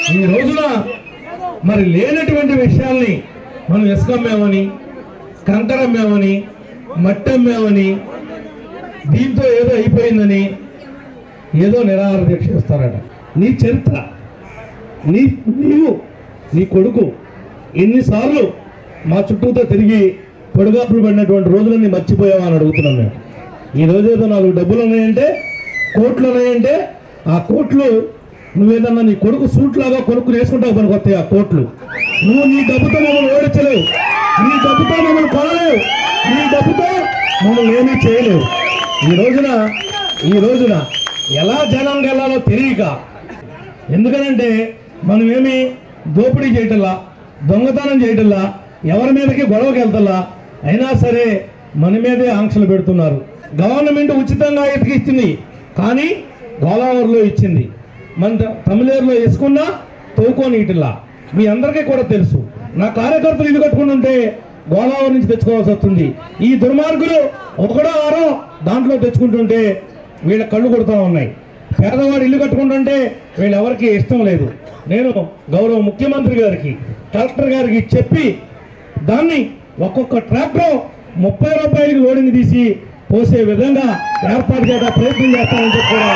ఈ రోజున మరి లేనటువంటి విషయాల్ని మనం ఇసుకమ్మేమని కంకరమ్మేమని మట్టమ్మేమని దీంతో ఏదో అయిపోయిందని ఏదో నిరాహార దీక్ష చేస్తారట నీ చరిత్ర నీ నీవు నీ కొడుకు ఎన్నిసార్లు మా చుట్టూతో తిరిగి పొడుగాపులు పడినటువంటి రోజులన్నీ మర్చిపోయావా అని అడుగుతున్నాం మేము ఈ రోజేదో నాలుగు డబ్బులు ఉన్నాయంటే కోట్లు ఉన్నాయంటే ఆ కోట్లు నువ్వేదన్నా నీ కొడుకు సూట్ లాగా కొడుకు వేసుకుంటావు పనికి వస్తాయి ఆ కోట్లు నువ్వు నీ డబ్బుతో మమ్మల్ని ఓడించలేవు నీ డబ్బుతో మమ్మల్ని కొనలేవు నీ డబ్బుతో మమ్మల్ని ఏమీ చేయలేవు ఈ రోజున ఈ రోజున ఎలా జనం గెలాలో తెలియక ఎందుకనంటే మనమేమి దోపిడీ చేయటల్లా దొంగతనం చేయటల్లా ఎవరి మీదకి గొడవకి వెళ్తల్లా అయినా సరే మన మీదే ఆంక్షలు పెడుతున్నారు గవర్నమెంట్ ఉచితంగా ఎతికిస్తుంది కానీ గోదావరిలో ఇచ్చింది మన త- తమిళేరులో వేసుకున్నా తోకొని ఇటులా మీ అందరికీ కూడా తెలుసు నా కార్యకర్తలు ఇల్లు కట్టుకుని ఉంటే గోదావరి నుంచి తెచ్చుకోవాల్సి వస్తుంది ఈ దుర్మార్గులు ఒకడో ఆరో దాంట్లో తెచ్చుకుంటుంటే వీళ్ళ కళ్ళు కొడుతూ ఉన్నాయి పేదవాడు ఇల్లు కట్టుకుంటుంటే వీళ్ళెవరికి ఇష్టం లేదు నేను గౌరవ ముఖ్యమంత్రి గారికి కలెక్టర్ గారికి చెప్పి దాన్ని ఒక్కొక్క ట్రాక్టర్ ముప్పై రూపాయలకి లోడింగ్ తీసి పోసే విధంగా ఏర్పాటు చేయడం ప్రయత్నం చేస్తామని చెప్పి కూడా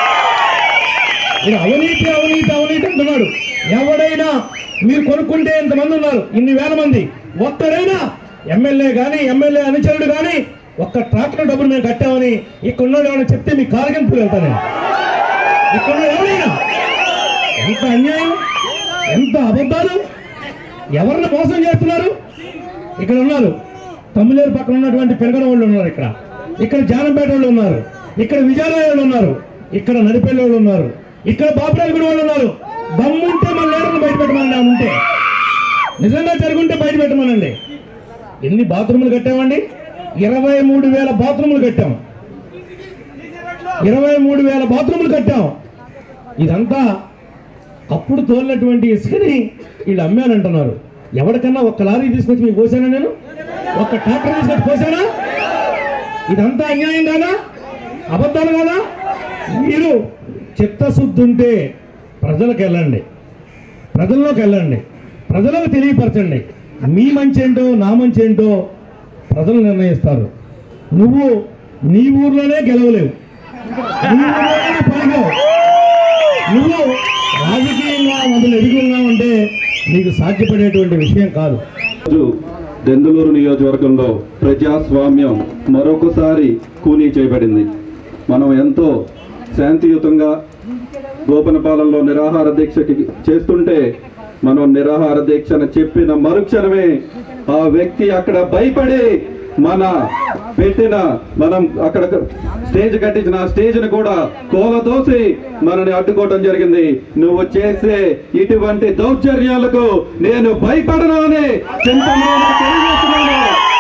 ఇది అవినీతి అవినీతి అవినీతి అంటున్నాడు ఎవడైనా మీరు కొనుక్కుంటే ఎంతమంది ఉన్నారు ఇన్ని వేల మంది ఒక్కడైనా ఎమ్మెల్యే కానీ ఎమ్మెల్యే అనుచరుడు కానీ ఒక్క ట్రాక్టర్ డబ్బులు మేము కట్టామని ఇక్కడ ఉన్నాడు ఏమైనా చెప్తే మీ కాలగింపు వెళ్తాను నేను. ఇక్కడ ఉన్నాడు ఎవరైనా ఎంత అన్యాయం ఎంత అబద్ధాలు ఎవరిని మోసం చేస్తున్నారు ఇక్కడ ఉన్నారు తమిళేరు పక్కన ఉన్నటువంటి పెరగడం వాళ్ళు ఉన్నారు ఇక్కడ ఇక్కడ జానంపేట వాళ్ళు ఉన్నారు ఇక్కడ విజయనగరం వాళ్ళు ఉన్నారు ఇక్కడ నడిపల్లి వాళ్ళు ఉన్నారు ఇక్కడ బాపురాలగూడ వాళ్ళు ఉన్నారు దమ్ముంటే మన లీడర్ని బయట పెట్టమని ఉంటే నిజంగా జరుగుంటే బయట పెట్టమనండి ఎన్ని బాత్రూములు కట్టామండి ఇరవై మూడు వేల బాత్రూములు కట్టాం ఇరవై మూడు వేల బాత్రూములు కట్టాం ఇదంతా అప్పుడు తోలినటువంటి ఇసుకని వీళ్ళు అమ్మానంటున్నారు ఎవరికన్నా ఒక్క లారీ తీసుకొచ్చి మీకు పోసానా నేను ఒక్క ట్రాక్టర్ తీసుకొచ్చి పోసానా ఇదంతా అన్యాయం కాదా అబద్ధాలు కాదా మీరు చిత్తశుద్ధి ఉంటే ప్రజలకు వెళ్ళండి ప్రజల్లోకి వెళ్ళండి ప్రజలకు తెలియపరచండి మీ మంచి ఏంటో నా మంచి ఏంటో ప్రజలు నిర్ణయిస్తారు నువ్వు నీ ఊర్లోనే గెలవలేవు నీ ఊర్లోనే పనిగవు నువ్వు రాజకీయంగా మొదలు ఎదుగుగా ఉంటే నీకు సాధ్యపడేటువంటి విషయం కాదు రోజు దెందులూరు నియోజకవర్గంలో ప్రజాస్వామ్యం మరొకసారి కూనీ చేయబడింది మనం ఎంతో శాంతియుతంగా గోపనపాలెంలో నిరాహార దీక్షకి చేస్తుంటే మనం నిరాహార దీక్షను చెప్పిన మరుక్షణమే ఆ వ్యక్తి అక్కడ భయపడి మన పెట్టిన మనం అక్కడ స్టేజ్ కట్టించిన ఆ స్టేజ్ ని కూడా కోలదోసి మనని అడ్డుకోవడం జరిగింది నువ్వు చేసే ఇటువంటి దౌర్జన్యాలకు నేను భయపడను అని చింతమనేనికి తెలియజేస్తున్నాను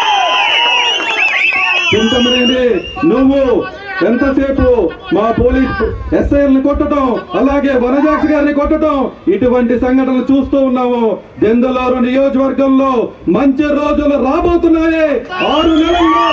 చింతమనేని నువ్వు ఎంతసేపు మా పోలీస్ ఎస్ఐల్ని కొట్టడం అలాగే వనజాక్షి గారిని కొట్టడం ఇటువంటి సంఘటనలు చూస్తూ ఉన్నాము దెందలూరు నియోజకవర్గంలో మంచి రోజులు రాబోతున్నాయి ఆరు నెలల్లో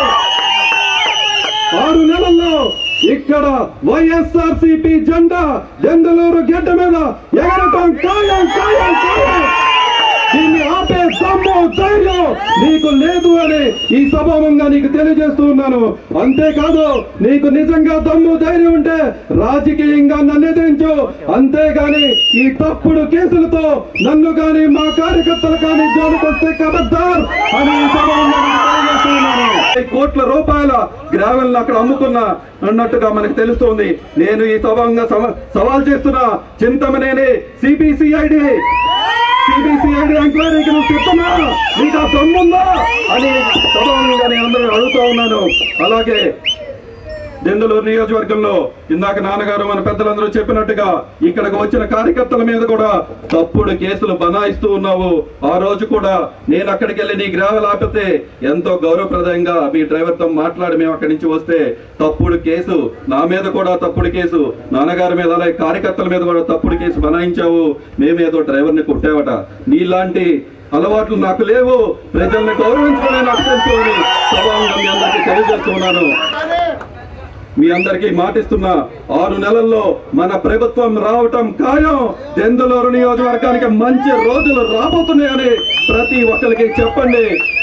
ఆరు నెలల్లో ఇక్కడ వైఎస్ఆర్ సిపి జెండా దెందలూరు గడ్డ మీద ఎగరటం ఖాయం ఖాయం ఖాయం దీన్ని ఆపే దమ్ము ధైర్యం నీకు లేదు అని ఈ సభావంగా నీకు తెలియజేస్తూ ఉన్నాను అంతేకాదు నీకు నిజంగా దమ్ము ధైర్యం ఉంటే రాజకీయంగా నన్ను ఎదిరించు అంతేగాని ఈ తప్పుడు కేసులతో నన్ను గాని మా కార్యకర్తలు కానీ జోలికొస్తే కబద్దార్ అని ఈ సభావంగా నీకు తెలియజేస్తూ ఉన్నాను ఐదు కోట్ల రూపాయల గ్రావెల్ అక్కడ అమ్ముకున్నా అన్నట్టుగా మనకు తెలుస్తోంది నేను ఈ సభంగా సవాల్ చేస్తున్నా చింతమనేని సిబిసిఐడి సిబిసిఐడి ఎంక్వైరీకి నువ్వు సిద్ధమా నీకు ఆ సొమ్ముందా అని సభంగా నేను అందరూ అడుగుతా ఉన్నాను అలాగే దెందులూరు నియోజకవర్గంలో ఇందాక నాన్నగారు మన పెద్దలందరూ చెప్పినట్టుగా ఇక్కడికి వచ్చిన కార్యకర్తల మీద కూడా తప్పుడు కేసులు బనాయిస్తూ ఉన్నావు ఆ రోజు కూడా నేను అక్కడికి వెళ్ళి నీ గ్రావెల్ ఆపితే ఎంతో గౌరవప్రదంగా మీ డ్రైవర్ తో మాట్లాడి మేము అక్కడి నుంచి వస్తే తప్పుడు కేసు నా మీద కూడా తప్పుడు కేసు నాన్నగారి మీద అలాగే కార్యకర్తల మీద కూడా తప్పుడు కేసు బనాయించావు మేమేదో డ్రైవర్ ని కొట్టావట నీలాంటి అలవాట్లు నాకు లేవు ప్రజల్ని గౌరవించుకునే నాకు తెలుసు అని సభాంగం మీ అందరికీ తెలియజేస్తున్నాను మీ అందరికీ మాటిస్తున్నా ఆరు నెలల్లో మన ప్రభుత్వం రావటం ఖాయం దెందులూరు నియోజకవర్గానికి మంచి రోజులు రాబోతున్నాయని ప్రతి ఒక్కరికి చెప్పండి